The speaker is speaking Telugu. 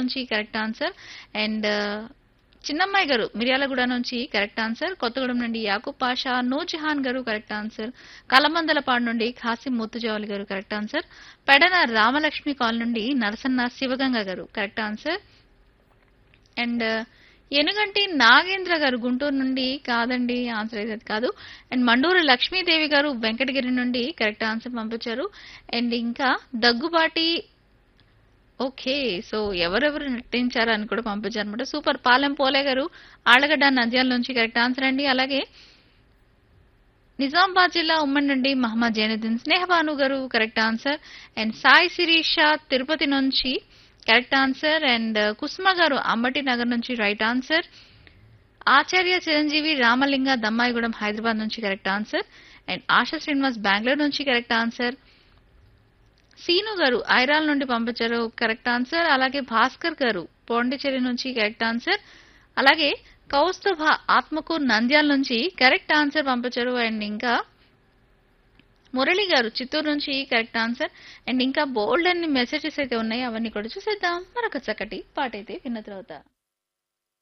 నుంచి కరెక్ట్ ఆన్సర్ అండ్ చిన్నమ్మాయి గారు మిర్యాలగూడ నుంచి కరెక్ట్ ఆన్సర్ కొత్తగూడెం నుండి యాకూబ్ పాషా నూర్జహాన్ గారు కరెక్ట్ ఆన్సర్ కలమందలపాడు నుండి ఖాసిం ముత్తుజావలి గారు correct answer Pedana Ramalakshmi call నుండి నరసన్న శివగంగ గారు correct answer and Enuganti Nagendra గారు గుంటూరు నుండి కాదండి ఆన్సర్ అయితే అది కాదు అండ్ మండూరు లక్ష్మీదేవి గారు వెంకటగిరి నుండి కరెక్ట్ ఆన్సర్ పంపించారు అండ్ ఇంకా దగ్గుబాటి ఓకే సో ఎవరెవరు నటించారు అని కూడా పంపించారు అనమాట సూపర్ పాలెం పోలే గారు ఆళ్ళగడ్డ నంద్యాల నుంచి కరెక్ట్ ఆన్సర్ అండి అలాగే నిజామాబాద్ జిల్లా ఉమ్మడి నుండి మహమ్మద్ జైనుద్దీన్ స్నేహబాను గారు correct answer and Sai Sirisha Tirupati నుంచి కరెక్ట్ ఆన్సర్ అండ్ కుసుమ గారు అంబటి నగర్ నుంచి రైట్ ఆన్సర్ ఆచార్య చిరంజీవి రామలింగ దమ్మాయిగూడెం హైదరాబాద్ నుంచి correct answer and Asha Srinivas Bengaluru నుంచి కరెక్ట్ ఆన్సర్ సీను గారు ఐరాల్ నుండి పంపించారు కరెక్ట్ ఆన్సర్ అలాగే భాస్కర్ గారు పాండిచేరి నుంచి కరెక్ట్ ఆన్సర్ అలాగే కౌస్తుభ ఆత్మకూర్ నంద్యాల నుంచి కరెక్ట్ ఆన్సర్ పంపించారు అండ్ ఇంకా మురళి గారు చిత్తూరు నుంచి కరెక్ట్ ఆన్సర్ అండ్ ఇంకా బోల్డ్ అన్ని మెసేజెస్ అయితే ఉన్నాయి అవన్నీ కూడా చూసేద్దాం మరొక చక్కటి పాట అయితే విన్న తర్వాత